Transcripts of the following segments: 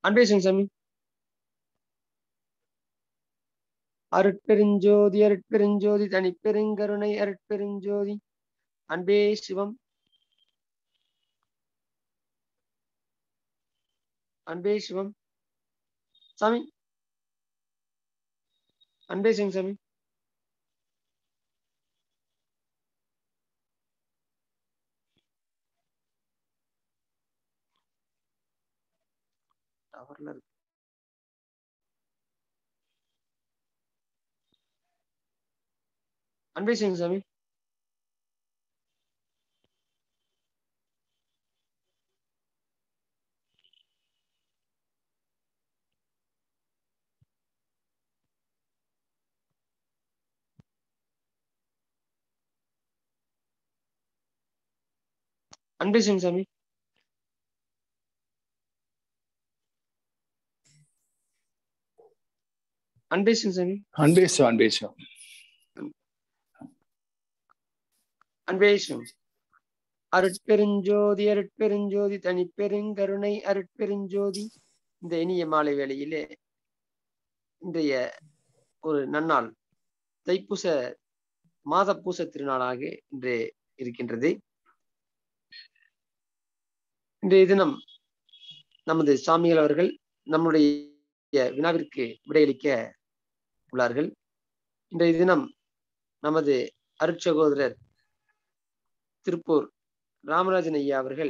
அன்பேசுங்க சாமி அருட்பெருஞ்சோதி அருட்பெருஞ்சோதி தனிப்பெருங்கருணை அருட்பெருஞ்சோதி அன்பே சிவம் அன்பே சிவம் சாமி அன்பே சிங் சாமி டவர்ல இருக்கு அன்பே சிங் சாமி அன்பே சிங் சாமி அன்பே சிங் சாமி அன்பேசு அன்பேசு அன்பே சிவம் அருட்பெருஞ்சோதி அருட்பெருஞ்சோதி தனிப்பெருங்கருணை அருட்பெருஞ்சோதி இந்த இனிய மாலை வேளையிலே இன்றைய ஒரு நன்னாள் தைப்பூச மாத பூச திருநாளாக இன்று இருக்கின்றது இன்றைய தினம் நமது சாமிகள் அவர்கள் நம்முடைய வினாவிற்கு விடையளிக்க உள்ளார்கள் இன்றைய தினம் நமது அருட்சகோதரர் திருப்பூர் ராமராஜன் ஐயா அவர்கள்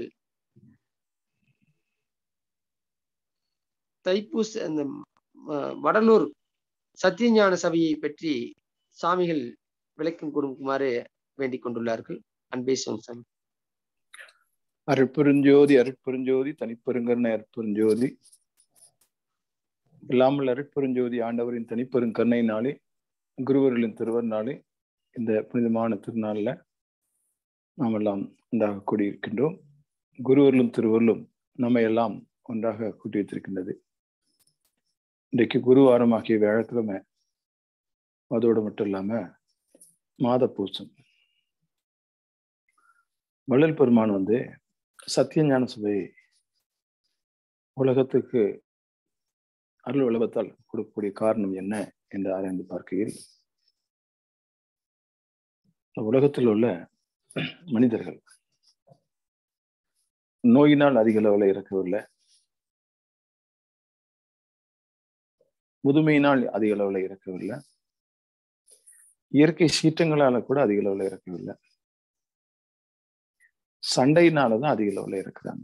தைப்பூச அந்த அஹ், வடலூர் சத்தியஞான சபையை பற்றி சாமிகள் விளக்கம் கொடுக்குமாறு வேண்டிக் கொண்டுள்ளார்கள் அன்பே சிவம் அருட்பெருஞ்சோதி அருட்பெருஞ்சோதி தனிப்பெருங்கருணை அருட்பெருஞ்சோதி இல்லாமல் அருட்பெருஞ்சோதி ஆண்டவரின் தனிப்பெருங்கருணை நாளே குருவர்களின் திருவர் நாளே இந்த புனிதமான திருநாளில் நாம் எல்லாம் ஒன்றாக கூடியிருக்கின்றோம் குருவர்களும் திருவர்களும் நம்மை எல்லாம் ஒன்றாக கூட்டி வைத்திருக்கின்றது இன்றைக்கு குருவாரமாகிய வியாழக்கிழமை அதோடு மட்டும் இல்லாம மாத பூசம் வள்ளல் பெருமான் வந்து சத்தியஞான சபை உலகத்துக்கு அருள் உலகத்தால் கொடுக்கக்கூடிய காரணம் என்ன என்று ஆராய்ந்து பார்க்கையில் இந்த உலகத்தில் உள்ள மனிதர்கள் நோயினால் அதிக அளவில் இறக்கவில்லை முதுமையினால் அதிக அளவில் இறக்கவில்லை இயற்கை சீற்றங்களால கூட அதிக அளவில் இறக்கவில்லை சண்டையினால தான் அதிக அளவில் இருக்கிறாங்க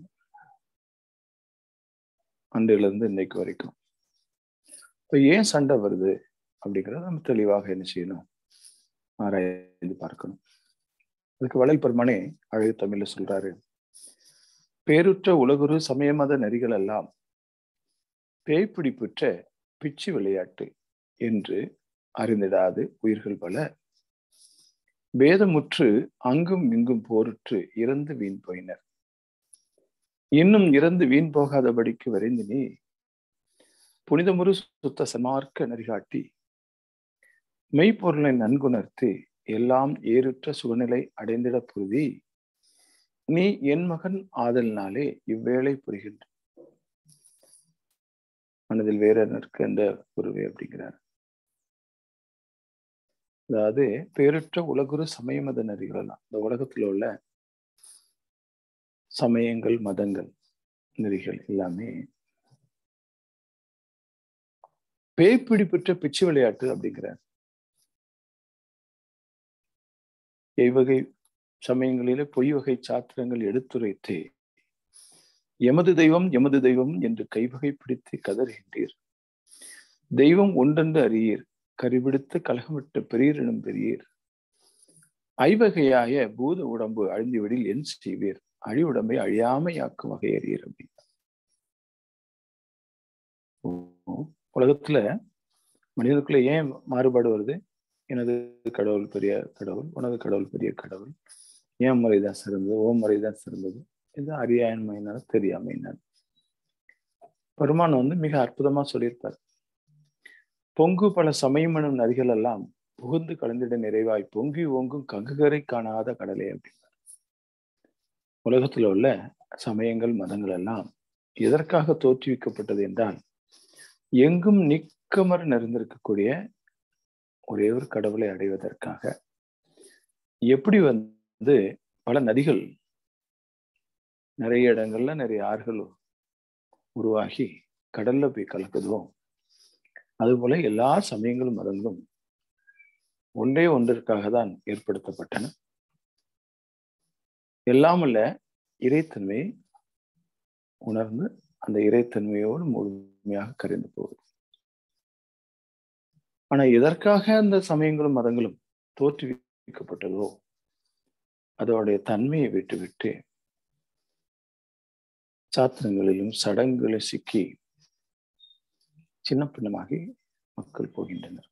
அன்றையில இருந்து இன்னைக்கு வரைக்கும் இப்போ ஏன் சண்டை வருது அப்படிங்கிறத நம்ம தெளிவாக என்ன செய்யணும் ஆராய்ந்து பார்க்கணும் அதுக்கு வளல் பெருமானே அழகு தமிழ்ல சொல்றாரு பேருற்ற உலகுரு சமயமத நெறிகள் எல்லாம் பேய்பிடிப்புற்ற பிச்சு விளையாட்டு என்று அறிந்திடாது உயிர்கள் பல வேதமுற்று அங்கும் இங்கும் போருற்று இறந்து வீண் போயினர் இன்னும் இறந்து வீண் போகாதபடிக்கு விரைந்து நீ புனிதமுறு சுத்த சமார்க்க நெறிகாட்டி மெய்ப்பொருளை நன்குணர்த்து எல்லாம் ஏறுற்ற சுகநிலை அடைந்திட புரிதி நீ என் மகன் ஆதல்னாலே இவ்வேளை புரிகின்ற மனதில் வேற நிற்க அந்த குருவே அப்படிங்கிறார் அதாவது பேருற்ற உலகுரு சமய மத நெறிகளெல்லாம் இந்த உலகத்துல உள்ள சமயங்கள் மதங்கள் நெறிகள் எல்லாமே பேய்பிடி பெற்ற பிச்சு விளையாட்டு அப்படிங்கிறார் எவ்வகை சமயங்களிலே பொய் வகை சாத்திரங்கள் எடுத்துரைத்தே எமது தெய்வம் எமது தெய்வம் என்று கைவகை பிடித்து கதறுகின்றீர் தெய்வம் ஒன்றென்று அறியீர் கருவிடுத்து கலகமிட்ட பெரியரிடம் பெரியீர் ஐவகையாய பூத உடம்பு அழிந்துவிடில் என் செய்வீர் அழிவுடம்பை அழியாமையாக்கும் வகை அறியீர் அப்படின்னு உலகத்துல மனிதனுக்குள்ள ஏன் மாறுபாடு வருது எனது கடவுள் பெரிய கடவுள் உனது கடவுள் பெரிய கடவுள் ஏன் முறைதான் சிறந்தது ஓ முறைதான் சிறந்தது இது அறியாண்மையினால தெரியாமையினால பெருமான் வந்து மிக அற்புதமா சொல்லியிருப்பார் பொங்கு பல சமயம் எனும் நதிகள் எல்லாம் புகுந்து கலந்திட நிறைவாய் பொங்கி ஓங்கும் கங்குகரை காணாத கடலே அப்படின்னார் உலகத்துல உள்ள சமயங்கள் மதங்கள் எல்லாம் எதற்காக தோற்றுவிக்கப்பட்டது என்றால் எங்கும் நிக்கமர் நிறைந்திருக்கக்கூடிய ஒரே ஒரு கடவுளை அடைவதற்காக எப்படி வந்து பல நதிகள் நிறைய இடங்கள்ல நிறைய ஆறுகள் உருவாகி கடல்ல போய் கலக்குதோ அதுபோல எல்லா சமயங்களும் மதங்களும் ஒன்றே ஒன்றிற்காக தான் ஏற்படுத்தப்பட்டன எல்லாமல்ல இறைத்தன்மையை உணர்ந்து அந்த இறைத்தன்மையோடு முழுமையாக கரைந்து போகுது ஆனா எதற்காக அந்த சமயங்களும் மதங்களும் தோற்றுவிக்கப்பட்டதோ அதோடைய தன்மையை விட்டு விட்டு சாத்திரங்களிலும் சடங்குகளில் சிக்கி சின்ன பின்னமாகி மக்கள் போகின்றனர்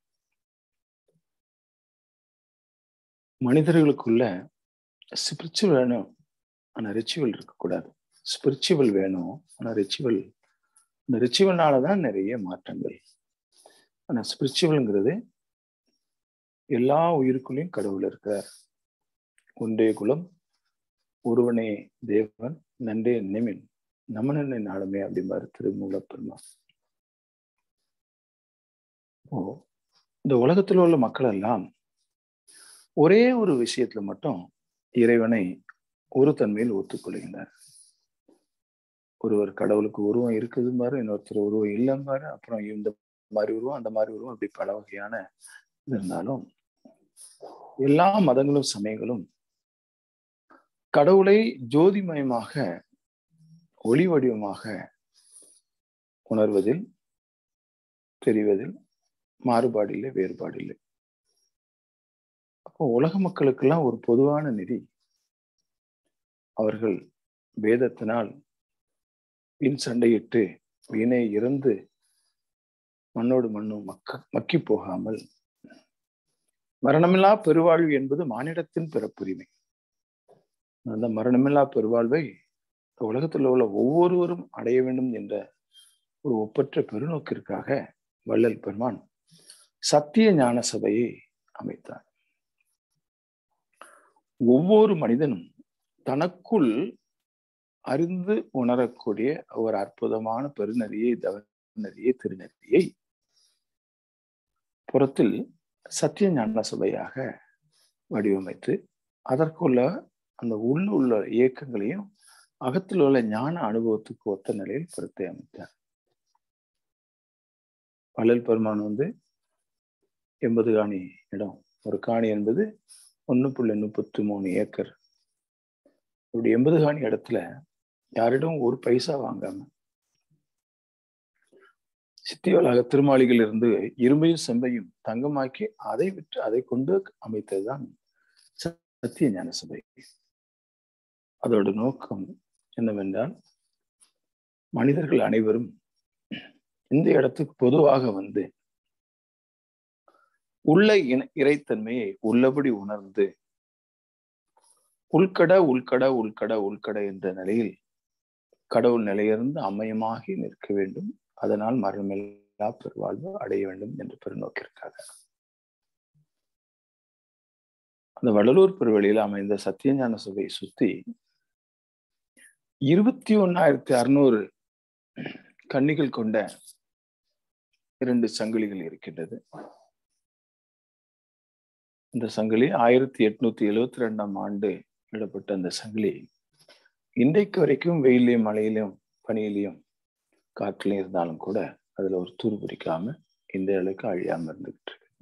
மனிதர்களுக்குள்ள ஸ்பிரிச்சுவல் வேணும் ஆனா ரிச்சுவல் இருக்கக்கூடாது ஸ்பிரிச்சுவல் வேணும் ஆனா ரிச்சுவல் இந்த ரிச்சுவல்னால தான் நிறைய மாற்றங்கள் ஆனா ஸ்பிரிச்சுவல்ங்கிறது எல்லா உயிருக்குள்ளேயும் கடவுள் இருக்கிறார் ஒன்றே குலம் ஒருவனே தேவன் நன்றே நிமின் நமனனை நாளுமே அப்படிம்பாரு திருமூல பெருமா ஓ இந்த உலகத்தில் உள்ள மக்கள் எல்லாம் ஒரே ஒரு விஷயத்துல மட்டும் இறைவனை ஒரு தன்மையில் ஒத்துக்கொள்கின்றார் ஒருவர் கடவுளுக்கு உருவம் இருக்குதும்பாரு இன்னொருத்தர் உருவம் இல்லைம்பாரு அப்புறம் இந்த மாதிரி உருவம் அந்த மாதிரி உருவம் அப்படி பல வகையான இது இருந்தாலும் எல்லா மதங்களும் சமயங்களும் கடவுளை ஜோதிமயமாக ஒளி வடிவமாக உணர்வதில் தெரிவதில் மாறுபாடு இல்லை வேறுபாடு இல்லை அப்போ உலக மக்களுக்கெல்லாம் ஒரு பொதுவான நெறி அவர்கள் வேதத்தினால் வீண் சண்டையிட்டு வீணை இறந்து மண்ணோடு மண்ணும் மக்க மக்கி போகாமல் மரணமில்லா பெருவாழ்வு என்பது மானிடத்தின் பிறப்புரிமை அந்த மரணமில்லா பெருவாழ்வை உலகத்தில் உள்ள ஒவ்வொருவரும் அடைய வேண்டும் என்ற ஒரு ஒப்பற்ற பெருநோக்கிற்காக வள்ளல் பெருமான் சத்திய ஞான சபையை அமைத்தார் ஒவ்வொரு மனிதனும் தனக்குள் அறிந்து உணரக்கூடிய ஒரு அற்புதமான பெருநெறியை தவநெறியை திருநெறியை புறத்தில் சத்திய ஞான சபையாக வடிவமைத்து அதற்குள்ள அந்த உள்ள உள்ள இயக்கங்களையும் அகத்தில் உள்ள ஞான அனுபவத்துக்கு ஒத்த நிலையில் பொருத்தி அமைத்தார் வள்ளல் பெருமான் வந்து எண்பது காணி இடம் ஒரு காணி என்பது ஒன்று புள்ளி முப்பத்தி மூணு ஏக்கர் இப்படி எண்பது காணி இடத்துல யாரிடம் ஒரு பைசா வாங்காம சித்திவளாக திருமாளிகள் இருந்து இரும்பையும் செம்பையும் தங்கமாக்கி அதை விற்று அதை கொண்டு அமைத்ததுதான் சத்திய ஞான சபை அதோட நோக்கம் என்னவென்றால் மனிதர்கள் அனைவரும் இந்த இடத்துக்கு பொதுவாக வந்து உள்ள இறைத்தன்மையை உள்ளபடி உணர்ந்து உள்கட உள்கட உள்கட உள்கட என்ற நிலையில் கடவுள் நிலையிலிருந்து அமயமாகி நிற்க வேண்டும் அதனால் மரணமில்லா பெருவாழ்வு அடைய வேண்டும் என்று பெருநோக்கிற்காக அந்த வடலூர் பெருவெளியில் அமைந்த சத்தியஞான சபையை சுத்தி இருபத்தி ஒன்னாயிரத்தி அறுநூறு கன்னிகள் கொண்ட இரண்டு சங்கிலிகள் இருக்கின்றது இந்த சங்கிலி ஆயிரத்தி எட்நூத்தி எழுவத்தி ரெண்டாம் ஆண்டு விடப்பட்ட அந்த சங்கிலி இன்றைக்கு வரைக்கும் வெயிலையும் மழையிலும் பனியிலையும் காற்றுலையும் இருந்தாலும் கூட அதுல ஒரு தூர் பிடிக்காம இந்த அளவுக்கு அழியாம இருந்துகிட்டு இருக்கு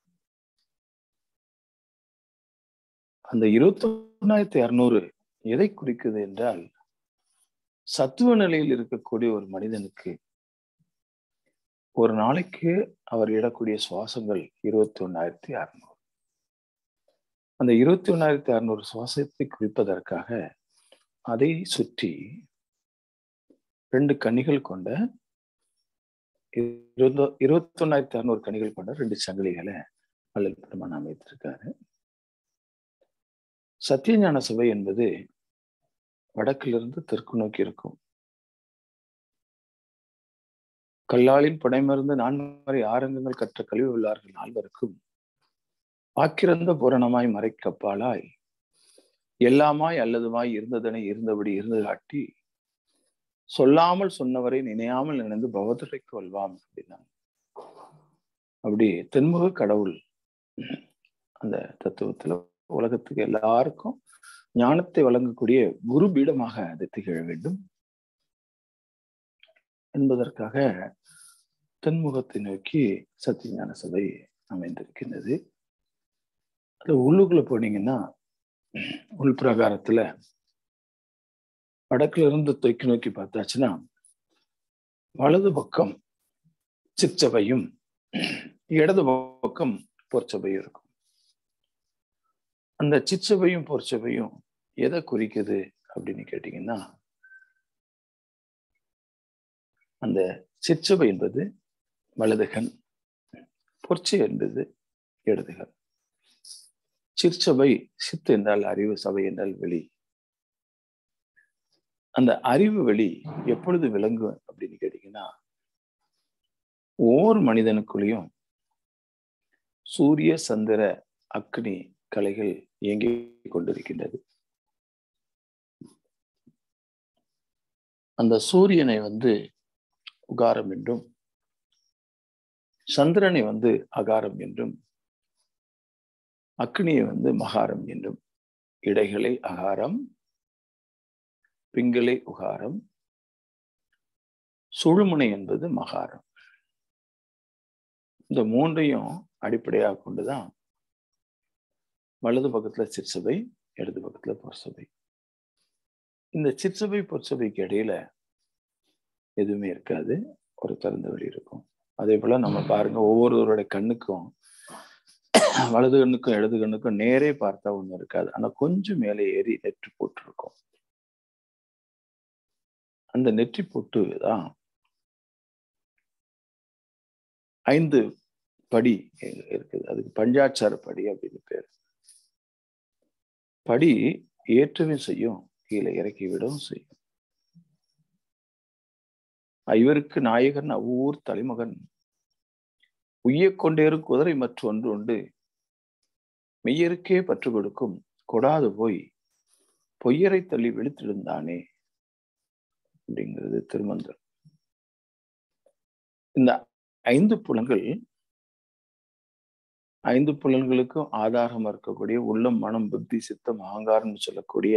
அந்த இருபத்தி ஒன்னாயிரத்தி அறுநூறு எதை குறிக்குது என்றால் சத்துவ நிலையில் இருக்கக்கூடிய ஒரு மனிதனுக்கு ஒரு நாளைக்கு அவர் இடக்கூடிய சுவாசங்கள் இருபத்தி ஒன்னாயிரத்தி அறுநூறு அந்த இருபத்தி ஒன்னாயிரத்தி அறுநூறு சுவாசத்தை குறிப்பதற்காக அதை சுற்றி ரெண்டு கனிகள் கொண்ட இருபது இருபத்தி ஒன்னாயிரத்தி அறுநூறு கனிகள் கொண்ட ரெண்டு சங்கிலிகளை வள்ளல் பெருமான் அமைத்திருக்காரு சத்தியஞான சபை என்பது வடக்கிலிருந்து தெற்கு நோக்கி இருக்கும் கல்லாலின் புடைமருந்து நான்மறை ஆரங்கங்கள் கற்ற கல்வி உள்ளார்கள் நால்வருக்கும் ஆக்கிரந்த பூரணமாய் மறைக்கப்பாலாய் எல்லாமாய் அல்லதுமாய் இருந்ததனை இருந்தபடி இருந்து காட்டி சொல்லாமல் சொன்னவரை நினையாமல் நினைந்து பவதுரைக்கு வல்வாம் அப்படின்னாங்க அப்படி தென்முக கடவுள் அந்த தத்துவத்துல உலகத்துக்கு எல்லாருக்கும் ஞானத்தை வழங்கக்கூடிய குரு பீடமாக அது திகழ வேண்டும் என்பதற்காக தென்முகத்தை நோக்கி சத்தியஞான சபை அமைந்திருக்கின்றது அது உள்ளுக்குள்ள போனீங்கன்னா உள் பிரகாரத்துல வடக்குல இருந்து தொய்க்கு நோக்கி பார்த்தாச்சுன்னா வலது பக்கம் சிற்சபையும் இடது பக்கம் பொற்சபையும் இருக்கும் அந்த சிற்சபையும் பொற்சபையும் எதை குறிக்குது அப்படின்னு கேட்டீங்கன்னா அந்த சிற்சபை என்பது வலதுகன் பொற்சி என்பது இடதுகன் சிற்சபை சித்து என்றால் அறிவு சபை என்றால் வெளி அந்த அறிவு வெளி எப்பொழுது விளங்கும் அப்படின்னு கேட்டீங்கன்னா ஓர் மனிதனுக்குள்ளேயும் சூரிய சந்திர அக்னி கலைகள் இயங்கிக் கொண்டிருக்கின்றது அந்த சூரியனை வந்து உகாரம் என்றும் சந்திரனை வந்து அகாரம் என்றும் அக்னியை வந்து மகாரம் என்றும் இடைகளை அகாரம் பிங்களை உகாரம் சுழுமுனை என்பது மகாரம் இந்த மூன்றையும் அடிப்படையாக கொண்டுதான் வலது பக்கத்துல சிற்சபை இடது பக்கத்துல பொற்சபை இந்த சிற்சபை பொற்சபைக்கு இடையில எதுவுமே இருக்காது ஒரு திறந்த வெளி இருக்கும் அதே போல நம்ம பாருங்க ஒவ்வொருவருடைய கண்ணுக்கும் வலது கண்ணுக்கும் இடது கண்ணுக்கும் நேரே பார்த்தா ஒண்ணு இருக்காது ஆனா கொஞ்சம் மேலே ஏறி நெற்றி போட்டு இருக்கும் அந்த நெற்றி பொட்டு தான் ஐந்து படி இருக்குது அதுக்கு பஞ்சாட்சார படி அப்படின்னு பேர் படி ஏற்றவும் செய்யும் கீழே இறக்கி விடவும் செய்யும் இவருக்கு நாயகன் அவ்வூர் தலைமகன் உய்ய கொண்டேறும் குதிரை மற்ற ஒன்று உண்டு மெய்யருக்கே பற்று கொடுக்கும் கொடாது போய் பொய்யரை தள்ளி விழித்திருந்தானே அப்படிங்கிறது திருமந்தர் இந்த ஐந்து புலன்கள் ஐந்து புலன்களுக்கும் ஆதாரமா இருக்கக்கூடிய உள்ளம் மனம் புத்தி சித்தம் அகங்காரம்னு சொல்லக்கூடிய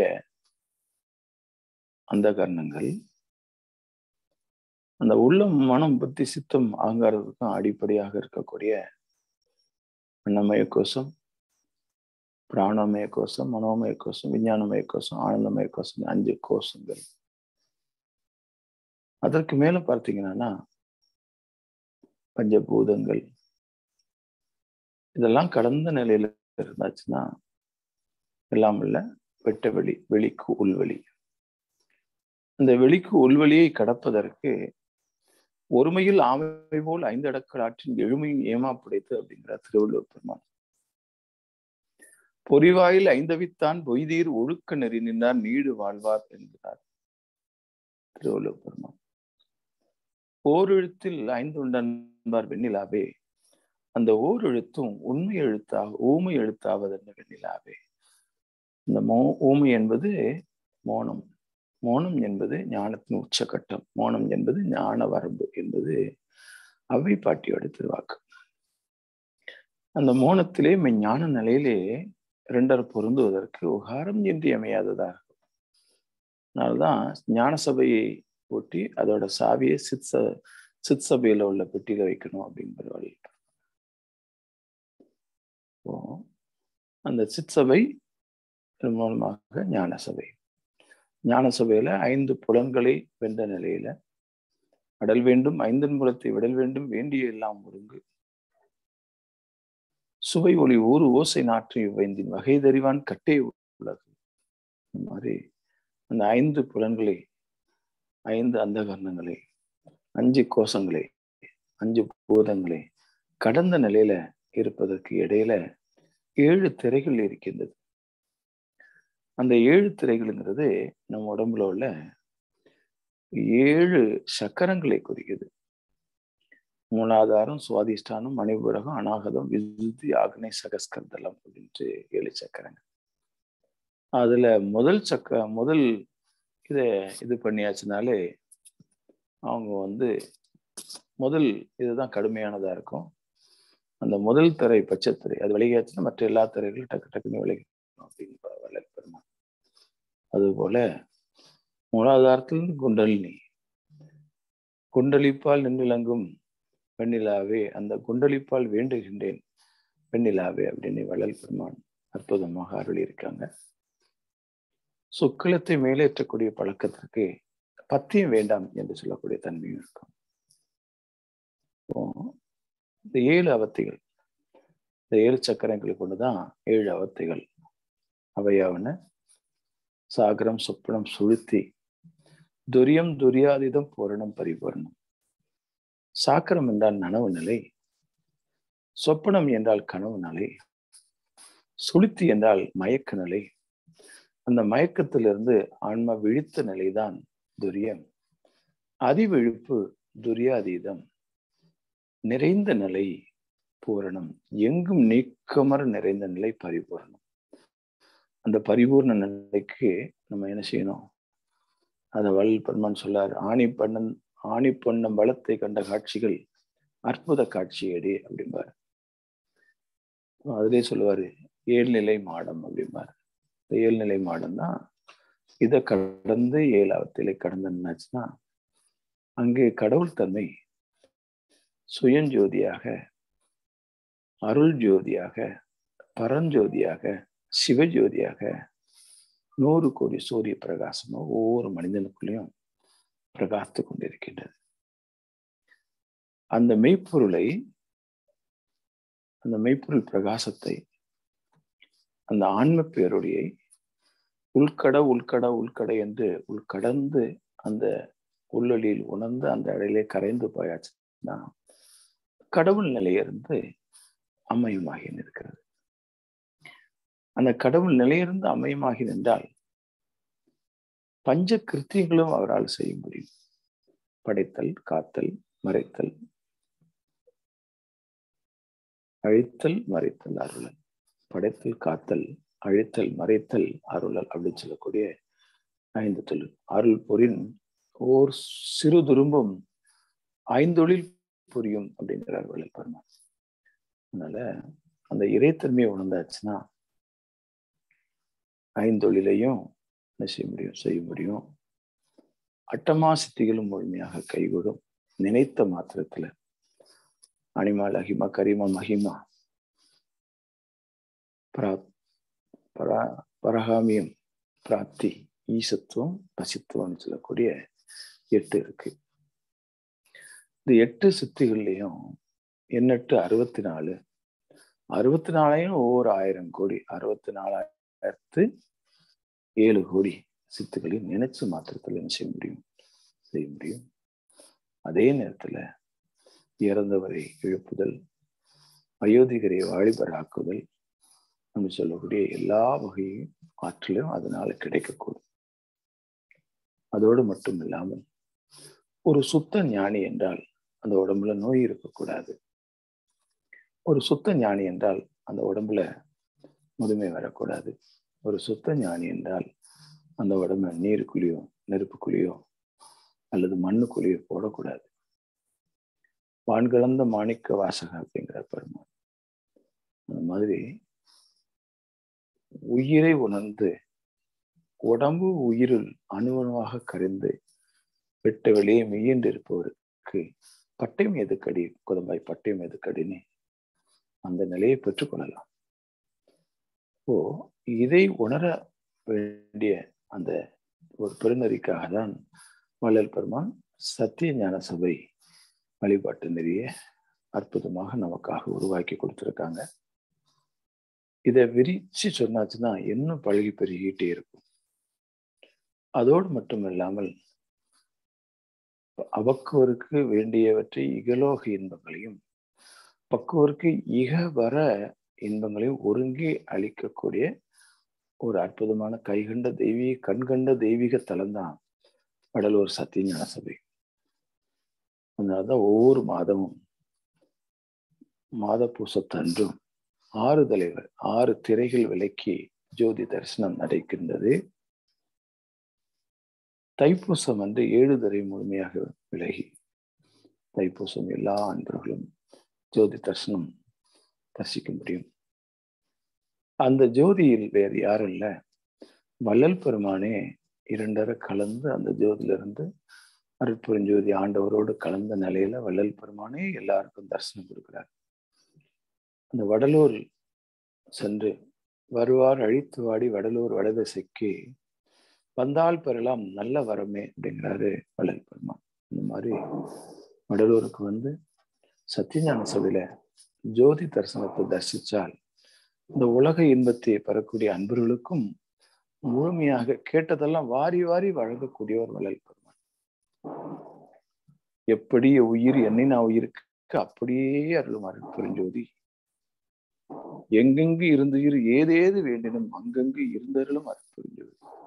அந்த கர்ணங்கள் அந்த உள்ளம் மனம் புத்தி சித்தம் அகங்காரத்துக்கும் அடிப்படையாக இருக்கக்கூடிய அன்னமய கோஷம் பிராணமய கோஷம் மனோமய கோஷம் விஞ்ஞானமய கோஷம் ஆனந்தமய கோஷம் அஞ்சு கோஷங்கள் அதற்கு மேல பார்த்தீங்கன்னா பஞ்சபூதங்கள் இதெல்லாம் கடந்த நிலையில இருந்தாச்சுன்னா எல்லாம் இல்ல வெட்ட வெளி வெளிக்கு உள்வெளி அந்த வெளிக்கு உள்வெளியை கடப்பதற்கு ஒருமையில் ஆமை போல் ஐந்து அடக்கல் ஆற்றின் எழுமையும் ஏமா புடைத்து அப்படிங்கிறார் திருவள்ளுவர் பெருமான் பொறிவாயில் ஐந்தவித்தான் பொய்தீர் ஒழுக்க நெறி நின்றார் நீடு வாழ்வார் என்கிறார் திருவள்ளுவர் பெருமான் ஓரெழுத்தில் ஐந்து உண்டன்பார் வெண்ணிலாவே அந்த ஓர் எழுத்தும் உண்மை எழுத்தாக ஊமை எழுத்தாவதென்ன வெண்ணிலாவே இந்த மோ ஊமை என்பது மோனம் மோனம் என்பது ஞானத்தின் உச்சகட்டம் மோனம் என்பது ஞான வரம்பு என்பது அவை பாட்டியோட திருவாக்கு அந்த மோனத்திலே ஞான நிலையிலே இரண்டர் பொருந்துவதற்கு உகாரம் என்று அமையாததா இருக்கும் அதனால்தான் ஞான சபையை போட்டி அதோட சாவியை சித் ச சித் சபையில உள்ள பெட்டியில வைக்கணும் அப்படிங்கிற வழி அந்த சித் சபை மூலமாக ஞான சபை ஞான சபையில ஐந்து புலன்களை வென்ற நிலையில அடல் வேண்டும் ஐந்தன் புலத்தை விடல் வேண்டும் வேண்டிய எல்லாம் ஒருங்கு சுவை ஒளி ஊறு ஓசை நாற்று வைந்தின் வகை தறிவான் கட்டே உள்ளது இந்த மாதிரி அந்த ஐந்து புலன்களை ஐந்து அந்த கர்ணங்களை அஞ்சு கோஷங்களை அஞ்சு பூதங்களை கடந்த நிலையில இருப்பதற்கு இடையில ஏழு திரைகள் இருக்கின்றது அந்த ஏழு திரைகள்ங்கிறது நம்ம உடம்புல உள்ள ஏழு சக்கரங்களை குறிக்குது மூலாதாரம் சுவாதிஷ்டானம் மணிபுரகம் அநாகதம் விசுத்தி ஆக்னை சகஸ்கந்தலம் அப்படின்ட்டு ஏழு சக்கரங்கள் அதுல முதல் சக்க முதல் இத இது பண்ணியாச்சுனாலே அவங்க வந்து முதல் இதுதான் கடுமையானதா இருக்கும் அந்த முதல் திரை பச்சைத்திரை அது விலகியாச்சுன்னா மற்ற எல்லா திரைகளும் டக்கு டக்குன்னு விலகி அப்படின்னு வள்ளல் பெருமான் அதுபோல மூலாதாரத்தில் குண்டலினி குண்டலிப்பால் நின்றிலங்கும் பெண்ணிலாவே அந்த குண்டலிப்பால் வேண்டுகின்றேன் பெண்ணிலாவே அப்படின்னு வள்ளல் பெருமான் அற்புதமாக அருளியிருக்காங்க சுக்களத்தை மேலேற்றக்கூடிய பழக்கத்திற்கு பத்தியம் வேண்டாம் என்று சொல்லக்கூடிய தன்மையும் இருக்கும் இந்த ஏழு அவத்தைகள் இந்த ஏழு சக்கரங்களை கொண்டுதான் ஏழு அவத்தைகள் அவையாவன சாகரம் சொப்பனம் சுழுத்தி துரியம் துரியாதிதம் பூரணம் பரிபூரணம் சாக்கரம் என்றால் நனவு நிலை சொப்பனம் என்றால் கனவு நிலை சுளுத்தி என்றால் மயக்க நிலை அந்த மயக்கத்திலிருந்து ஆன்மா விழித்த நிலைதான் துரியம் அதிவிழிப்பு துரியாதீதம் நிறைந்த நிலை பூரணம் எங்கும் நீக்கமர நிறைந்த நிலை பரிபூரணம் அந்த பரிபூர்ண நிலைக்கு நம்ம என்ன செய்யணும் அதை வல் பெருமான் சொல்லார் ஆணி பண்ணன் ஆணி பொன்னம் பலத்தை கண்ட காட்சிகள் அற்புத காட்சியடி அப்படிம்பார் அதிலே சொல்லுவாரு ஏழ்நிலை மாடம் அப்படிம்பார் இந்த ஏழ்நிலை மாடம் தான் இதை கடந்து ஏழாவத்திலே கடந்துச்சுன்னா அங்கே கடவுள் தன்மை சுயஞ்சோதியாக அருள் ஜோதியாக பரஞ்சோதியாக சிவஜோதியாக நூறு கோடி சூரிய பிரகாசமும் ஒவ்வொரு மனிதனுக்குள்ளேயும் பிரகாசித்து கொண்டிருக்கின்றது அந்த மெய்ப்பொருளை அந்த மெய்ப்பொருள் பிரகாசத்தை அந்த ஆன்ம பேருடையை உள்கட உள்கட உள்கட என்று உள்கடந்து அந்த உள்ளொலியில் உணர்ந்து அந்த இடையிலே கரைந்து போயாச்சுன்னா கடவுள் நிலையிலிருந்து அம்மையுமாகி நிற்கிறது அந்த கடவுள் நிலையிலிருந்து அம்மையுமாகி நின்றால் பஞ்ச கிருத்தியங்களும் அவரால் செய்ய முடியும் படைத்தல் காத்தல் மறைத்தல் அழித்தல் மறைத்தல் அருளல் படைத்தல் காத்தல் அழித்தல் மறைத்தல் அருளல் அப்படின்னு சொல்லக்கூடிய ஐந்து தொழில் அருள் பொறின் ஓர் சிறு துரும்பும் ஐந்தொழில் புரியும் அப்படிங்கிறார் வள்ளல் பெருமான் அதனால அந்த இறைத்தன்மையை உணர்ந்தாச்சுன்னா ஐந்தொழிலையும் என்ன செய்ய முடியும் செய்ய முடியும் அட்டமா சித்திகளும் முழுமையாக கைகூடும் நினைத்த மாத்திரத்துல அனிமா லஹிமா கரிமா மகிமா பிரா பரா பரகாமியம் பிராப்தி ஈசத்துவம் பசித்துவம்னு சொல்லக்கூடிய எட்டு இருக்கு இந்த எட்டு சித்திகள்லையும் எண்ணெட்டு அறுபத்தி நாலு அறுபத்தி நாலையும் ஒவ்வொரு ஆயிரம் கோடி அறுபத்தி நாலாயிரத்து ஏழு கோடி சித்துக்களையும் நினைச்சு மாத்திரத்தில் என்ன செய்ய முடியும் செய்ய முடியும் அதே நேரத்துல இறந்தவரை எழுப்புதல் அயோத்திகரை வாலிபராக்குதல் நம்ம சொல்லக்கூடிய எல்லா வகையும் ஆற்றிலும் அதனால கிடைக்கக்கூடும் அதோடு மட்டும் இல்லாமல் ஒரு சுத்த ஞானி என்றால் அந்த உடம்புல நோய் இருக்கக்கூடாது ஒரு சுத்த ஞானி என்றால் அந்த உடம்புல முதுமை வரக்கூடாது ஒரு சுத்த ஞானி என்றால் அந்த உடம்புல நீருக்குள்ளேயோ நெருப்புக்குள்ளேயோ அல்லது மண்ணுக்குள்ளேயோ போடக்கூடாது வான்கலந்த மாணிக்க வாசக அப்படிங்கிற பெருமான் அந்த மாதிரி உயிரை உணர்ந்து உடம்பு உயிருள் அணுவணுவாக கரைந்து விட்ட வெளியே மெய்யென்று இருப்பவருக்கு பட்டயம் எதுக்கடி குதம்பாய் பட்டயம் எதுக்கடின்னு அந்த நிலையை பெற்றுக்கொள்ளலாம் ஓ இதை உணர வேண்டிய அந்த ஒரு பெருநெறிக்காக தான் வள்ளல் பெருமான் சத்திய ஞான சபை வழிபாட்டு நெறிய அற்புதமாக நமக்காக உருவாக்கி கொடுத்துருக்காங்க இதை விரிச்சு சொன்னாச்சுன்னா இன்னும் பழகி பெருகிட்டே இருக்கும் அதோடு மட்டும் இல்லாமல் அவக்குவருக்கு வேண்டியவற்றை இகலோக இன்பங்களையும் பக்குவருக்கு இக வர இன்பங்களையும் ஒருங்கே அளிக்கக்கூடிய ஒரு அற்புதமான கைகண்ட தெய்வீக கண்கண்ட தெய்வீக தலம்தான் வடலூர் சத்தியஞான சபை அதனாலதான் ஒவ்வொரு மாதமும் மாத பூசத்தன்றும் ஆறு தலைவர் ஆறு திரைகள் விலக்கி ஜோதி தரிசனம் நடக்கின்றது தைப்பூசம் வந்து ஏழு தரை முழுமையாக விலகி தைப்பூசம் எல்லா அன்பர்களும் ஜோதி தரிசனம் தரிசிக்க முடியும் அந்த ஜோதியில் வேறு யாரும் இல்ல வள்ளல் பெருமானே இரண்டரை கலந்து அந்த ஜோதியிலிருந்து அருட்பெருஞ்சோதி ஆண்டவரோடு கலந்த நிலையில வள்ளல் பெருமானே எல்லாருக்கும் தரிசனம் கொடுக்கிறார் அந்த வடலூர் சென்று வருவார் அழித்து வாடி வடலூர் வடதிசைக்கு வந்தால் பெறலாம் நல்ல வரமே அப்படிங்கிறாரு வள்ளல் பெருமான் இந்த மாதிரி வடலூருக்கு வந்து சத்தியஞான சபையில ஜோதி தரிசனத்தை தரிசித்தால் இந்த உலக இன்பத்தை பெறக்கூடிய அன்பர்களுக்கும் முழுமையாக கேட்டதெல்லாம் வாரி வாரி வழங்கக்கூடியவர் வள்ளல் பெருமான் எப்படி உயிர் எண்ணினா உயிருக்கு அப்படியே அருளுமாறு பெருஞ்சோதி எங்கெங்கு இருந்துயிர் ஏதேது வேண்டினும் அங்கங்கு இருந்தருளும் அற்புரிஞ்சோதி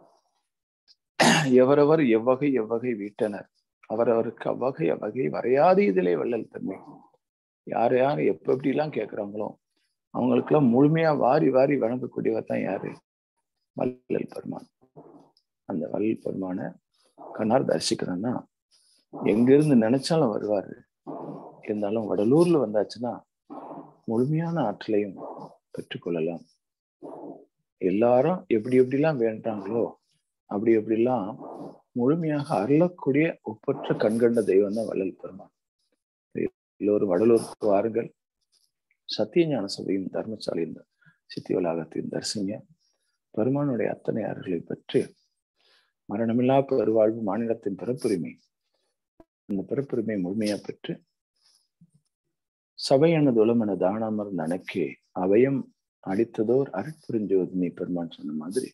எவரவர் எவ்வகை எவ்வகை வீட்டனர் அவரவருக்கு அவ்வகை அவ்வகை வரையாத இதிலே வள்ளல் தன்மை யார் யார் எப்ப எப்படிலாம் கேட்கிறாங்களோ அவங்களுக்கெல்லாம் முழுமையா வாரி வாரி வழங்கக்கூடியவர் தான் யாரு வள்ளல் பெருமான் அந்த வள்ளல் பெருமான கண்ணார் தரிசிக்கிறேன்னா எங்கிருந்து நினைச்சாலும் வருவாரு இருந்தாலும் வடலூர்ல வந்தாச்சுன்னா முழுமையான ஆற்றலையும் பெற்றுக்கொள்ளலாம் எல்லாரும் எப்படி எப்படிலாம் வேண்டாங்களோ அப்படி எப்படிலாம் முழுமையாக அருளக்கூடிய ஒப்பற்ற கண்கண்ட தெய்வம் தான் வள்ளல் பெருமான் எல்லோரும் வடலூருக்கு வாருங்கள் சத்தியஞான சபையும் தர்மசாலையும் சித்தி வளாகத்தையும் தரிசிங்க பெருமானுடைய அத்தனை அருள்களை பெற்று மரணமில்லா பெருவாழ்வு மாநிலத்தின் பிறப்புரிமை அந்த பிறப்புரிமை முழுமையா பெற்று சபையனது உளமென தானாமர் நனக்கே அவையம் அடித்ததோர் அருட்புரிஞ்சோதினி பெருமான் சொன்ன மாதிரி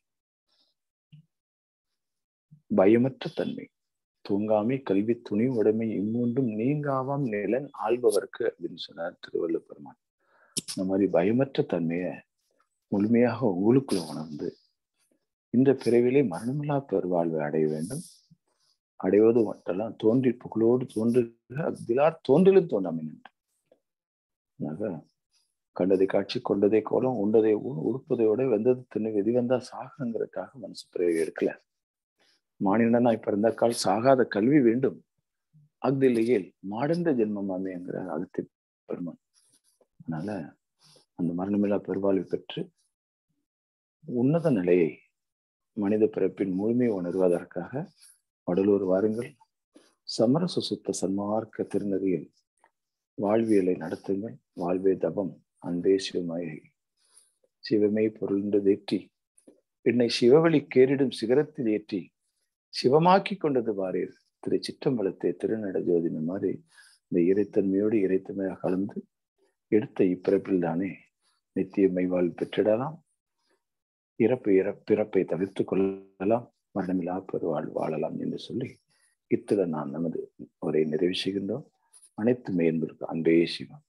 பயமற்ற தன்மை தூங்காமை கல்வி துணி உடைமை இம்மூன்றும் நீங்காவாம் நிலன் ஆள்பவர்க்கு அப்படின்னு சொன்னார் திருவள்ளுவர் பெருமான் இந்த மாதிரி பயமற்ற தன்மைய முழுமையாக ஊழுக்குள்ள உணர்ந்து இந்த பிறவிலே மரணமில்லா பெருவாழ்வை அடைய வேண்டும் அடைவது மட்டும் தோன்றி புகழோடு தோன்றுக அக்திலார் தோன்றிலும் தோன்றாமை நின்று கண்டதை காட்சி கொண்டதை கோலம் உண்டதை உடுப்பதையோட வெந்தது தின்னு வெதி வந்தா சாகங்கிறதுக்காக மனசு பிறவி எடுக்கல மானிடனா இப்ப இருந்த கால் சாகாத கல்வி வேண்டும் அக்திலேயில் மாடந்த ஜென்மமாமேங்கிற அகத்தி பெருமான் அதனால அந்த மரணமில்லா பெருவாழ்வு பெற்று உன்னத நிலையை மனித பிறப்பின் முழுமையை உணர்வதற்காக வடலூர் வாருங்கள் சமரச சுத்த சன்மார்க்க திருநதியில் வாழ்வியலை நடத்துங்கள் வாழ்வே தபம் அன்பே சிவமாயை சிவமே பொருள்ந்து ஏற்றி என்னை சிவவழி கேரிடும் சிகரத்தில் ஏற்றி சிவமாக்கி கொண்டது வாரீர் திரு சிற்றம்பலத்தை திருநட ஜோதின மாதிரி இந்த இறைத்தன்மையோடு இறைத்தன்மையாக கலந்து எடுத்த இப்பிறப்பில் தானே நித்திய மைவாழ் பெற்றிடலாம் இறப்பு இறப்பிறப்பை தவிர்த்து கொள்ளலாம் மரணமில்லா பெருவாழ் வாழலாம் என்று சொல்லி இத்துடன் நான் நமது உரை நிறைவு செய்கின்றோம் அனைத்து மேன்பருக்கு அன்பே சிவம்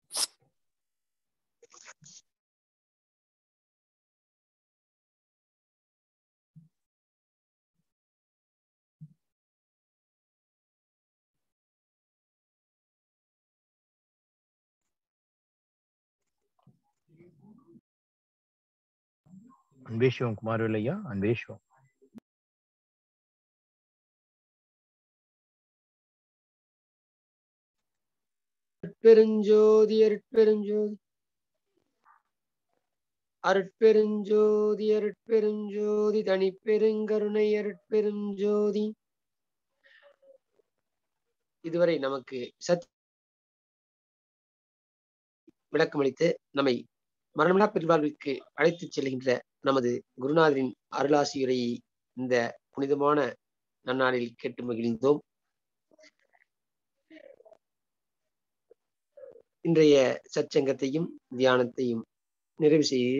அன்பே சிவம் குமாரவேல் ஐயா அன்பே சிவம் அருட்பெருஞ்சோதி அருட்பெருஞ்சோதி அருட்பெருஞ்சோதி அருட்பெருஞ்சோதி தனிப்பெருங்கருணை அருட்பெருஞ்சோதி இதுவரை நமக்கு சத் விளக்கமளித்து நம்மை மரணமில்லா பெருவாழ்விற்கு அழைத்துச் செல்கின்ற நமது குருநாதரின் அருளாசியுரையை இந்த புனிதமான நன்னாளில் கேட்டு மகிழ்ந்தோம் இன்றைய சச்சங்கத்தையும் தியானத்தையும் நிறைவு செய்ய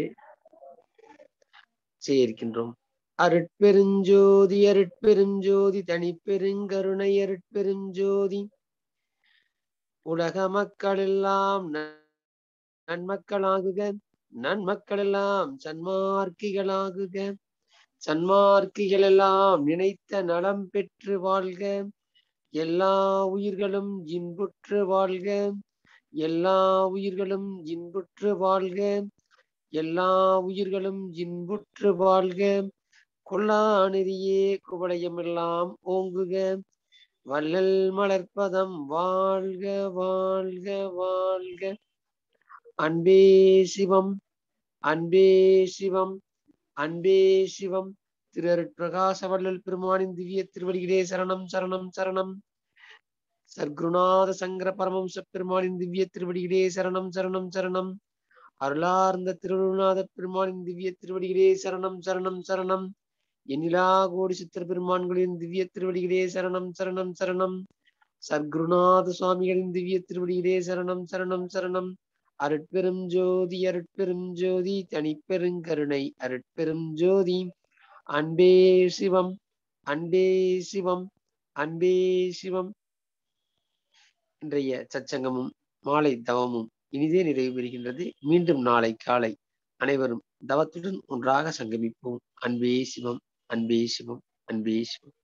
செய்ய இருக்கின்றோம் அருட்பெருஞ்சோதி அருட்பெருஞ்சோதி தனிப்பெருங்கருணை அருட்பெருஞ்சோதி உலக மக்களெல்லாம் நன்மக்களாகுக நன்மக்களெல்லாம் சன்மார்க்கிகளாகுக சன்மார்க்கிகள் எல்லாம் நினைத்த நலம் பெற்று வாழ்க எல்லா உயிர்களும் இன்புற்று வாழ்க எல்லா உயிர்களும் இன்புற்று வாழ்க எல்லா உயிர்களும் இன்புற்று வாழ்க கொல்லா நெறியே குவளையம் எல்லாம் ஓங்குக வள்ளல் மலர்ப்பதம் வாழ்க வாழ்க வாழ்க அன்பே சிவம் அன்பே சிவம் அன்பே சிவம் திரு அருட்பிரகாச வள்ளல் பெருமானின் திவ்ய திருவடிகளே சரணம் சரணம் சரணம் சர்க்குருநாத சங்கர பரமம்ச பெருமானின் திவ்ய திருவடிகளே சரணம் சரணம் சரணம் அருளார்ந்த திருநாத பெருமானின் திவ்ய திருவடிகளே சரணம் சரணம் சரணம் எண்ணிலா கோடி சித்திர பெருமான்களின் திவ்ய திருவடிகளே சரணம் சரணம் சரணம் சர்க்குருநாத சுவாமிகளின் திவ்ய திருவடிகளே சரணம் சரணம் சரணம் அருட்பெரும் ஜோதி அருட்பெரும் ஜோதி தனிப்பெருங்கருணை அருட்பெரும் ஜோதி அன்பே சிவம் அன்பே சிவம் அன்பே சிவம் இன்றைய சச்சங்கமும் மாலை தவமும் இனிதே நிறைவு பெறுகின்றது மீண்டும் நாளை காலை அனைவரும் தவத்துடன் ஒன்றாக சங்கமிப்போம் அன்பே சிவம் அன்பே சிவம் அன்பே சிவம்